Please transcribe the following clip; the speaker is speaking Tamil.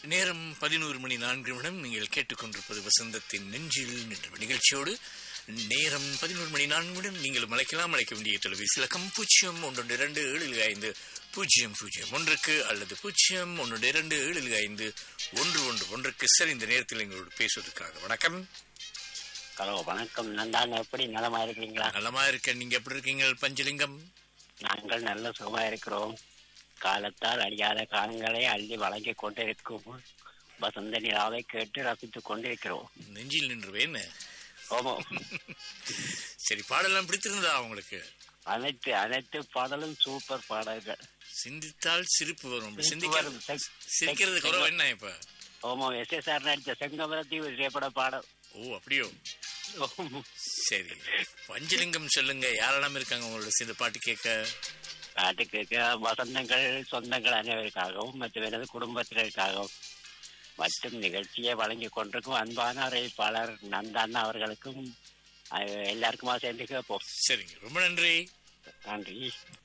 நேரம் பதினோரு மணி நான்கு நிமிடம் நீங்கள் கேட்டுக்கொண்டிருப்பது வசந்தத்தின் நெஞ்சில் நின்ற நிகழ்ச்சியோடு நேரம் பதினோரு மணி நான்கு நிமிடம் நீங்கள் அழைக்கலாம் அழைக்க வேண்டிய தொலைபேசி இலக்கம் பூஜ்ஜியம் ஒன்று இரண்டு ஏழு ஐந்து பூஜ்ஜியம் பூஜ்ஜியம் ஒன்றுக்கு அல்லது பூஜ்ஜியம் ஒன்று இரண்டு ஏழு ஐந்து ஒன்று ஒன்று ஒன்றுக்கு சரி இந்த நேரத்தில் எங்களோடு பேசுவதற்காக வணக்கம் ஹலோ வணக்கம் நந்தாங்க எப்படி நலமா இருக்கிறீங்களா நலமா இருக்க நீங்க எப்படி இருக்கீங்க பஞ்சலிங்கம் நாங்கள் நல்ல சுகமா இருக்கிறோம் காலத்தால் அழியாத காலங்களை அள்ளி வழங்கிக் கொண்டிருக்கும் வசந்த நிலாவை கேட்டு ரசித்துக் கொண்டிருக்கிறோம் நெஞ்சில் நின்றுவேன் ஓமோ சரி பாடலாம் பிடித்திருந்தா உங்களுக்கு அனைத்து அனைத்து பாடலும் சூப்பர் பாடல்கள் சிந்தித்தால் சிரிப்பு வரும் அப்படி சிரிப்பு வரும். சிந்திக்கிறது செக்- சிரிக்கிறது செக்- குறவு என்ன இப்ப ஓமோ எஸ்எஸ்ஆர் நடித்த செங்கமலத்தீவு திரைப்பட பாடல் ஓ அப்படியோ ஓமோ. சரி பஞ்சலிங்கம் சொல்லுங்க யாரெல்லாம் இருக்காங்க உங்களோட சேர்ந்து பாட்டு கேட்க பாட்டு கேட்க வசந்தங்கள் சொந்தங்கள் அனைவருக்காகவும் மற்றும் எனது குடும்பத்தினருக்காகவும் மற்றும் நிகழ்ச்சியை வழங்கி கொண்டிருக்கும் அன்பான அறிவிப்பாளர் நந்தாண்ணா அவர்களுக்கும் அஹ், எல்லாருக்குமா சேர்ந்து கேட்போம் சரிங்க ரொம்ப நன்றி நன்றி